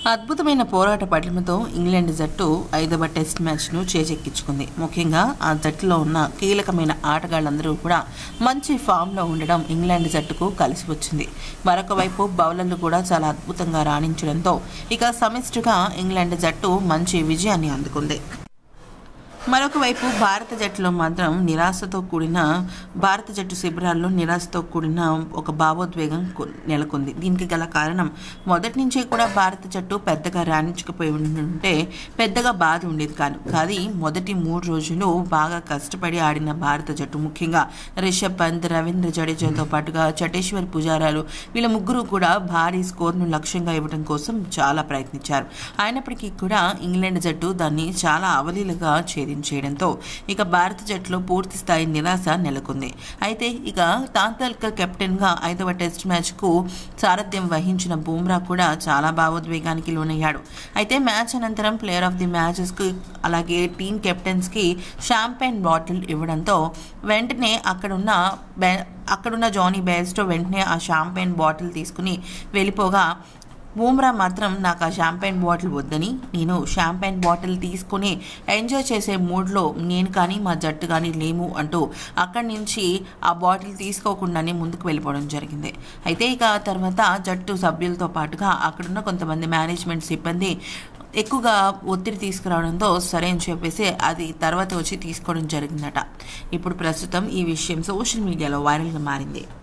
అద్భుతమైన పోరాట పటిమతో ఇంగ్లాండ్ జట్టు ఐదవ టెస్ట్ మ్యాచ్ను చేజెక్కించుకుంది ముఖ్యంగా ఆ జట్టులో ఉన్న కీలకమైన ఆటగాళ్లందరూ కూడా మంచి ఫామ్లో ఉండడం ఇంగ్లాండ్ జట్టుకు కలిసి వచ్చింది మరొక వైపు బౌలర్లు కూడా చాలా అద్భుతంగా రాణించడంతో ఇక సమిష్టిగా ఇంగ్లాండ్ జట్టు మంచి విజయాన్ని అందుకుంది మరొక వైపు భారత జట్టులో మాత్రం నిరాశతో కూడిన భారత జట్టు శిబిరాల్లో నిరాశతో కూడిన ఒక భావోద్వేగం కు- నెలకొంది దీనికి గల కారణం మొదటి నుంచే కూడా భారత జట్టు పెద్దగా రాణించకపోయి ఉంటే పెద్దగా బాధ ఉండేది కాదు కానీ మొదటి మూడు రోజులు బాగా కష్టపడి ఆడిన భారత జట్టు ముఖ్యంగా రిషబ్ పంత్ రవీంద్ర జడేజాతో పాటుగా చటేశ్వర్ పుజారాలు వీళ్ళ ముగ్గురు కూడా భారీ స్కోర్ను లక్ష్యంగా ఇవ్వడం కోసం చాలా ప్రయత్నించారు అయినప్పటికీ కూడా ఇంగ్లాండ్ జట్టు దాన్ని చాలా అవలీలగా ఛేదించేయడంతో ఇక భారత జట్టులో పూర్తి స్థాయి నిరాశ నెలకొంది అయితే ఇక తాత్కాలిక కెప్టెన్గా ఐదవ టెస్ట్ మ్యాచ్కు సారథ్యం వహించిన బూమ్రా కూడా చాలా భావోద్వేగానికి లోనయ్యాడు అయితే మ్యాచ్ అనంతరం ప్లేయర్ ఆఫ్ ది మ్యాచెస్కి అలాగే టీం కెప్టెన్స్కి షాంపెయిన్ బాటిల్ ఇవ్వడంతో వెంటనే అక్కడున్న బే అక్కడున్న జానీ బేస్టో వెంటనే ఆ షాంపెయిన్ బాటిల్ తీసుకుని వెళ్ళిపోగా బూమ్రా మాత్రం నాకు ఆ షాంపైన్ బాటిల్ వద్దని నేను షాంపైన్ బాటిల్ తీసుకుని ఎంజాయ్ చేసే మూడ్లో నేను కానీ మా జట్టు కానీ లేము అంటూ అక్కడి నుంచి ఆ బాటిల్ తీసుకోకుండానే ముందుకు వెళ్ళిపోవడం జరిగింది అయితే ఇక ఆ తర్వాత జట్టు సభ్యులతో పాటుగా అక్కడున్న కొంతమంది మేనేజ్మెంట్ సిబ్బంది ఎక్కువగా ఒత్తిడి తీసుకురావడంతో సరే అని చెప్పేసి అది తర్వాత వచ్చి తీసుకోవడం జరిగిందట ఇప్పుడు ప్రస్తుతం ఈ విషయం సోషల్ మీడియాలో వైరల్గా మారింది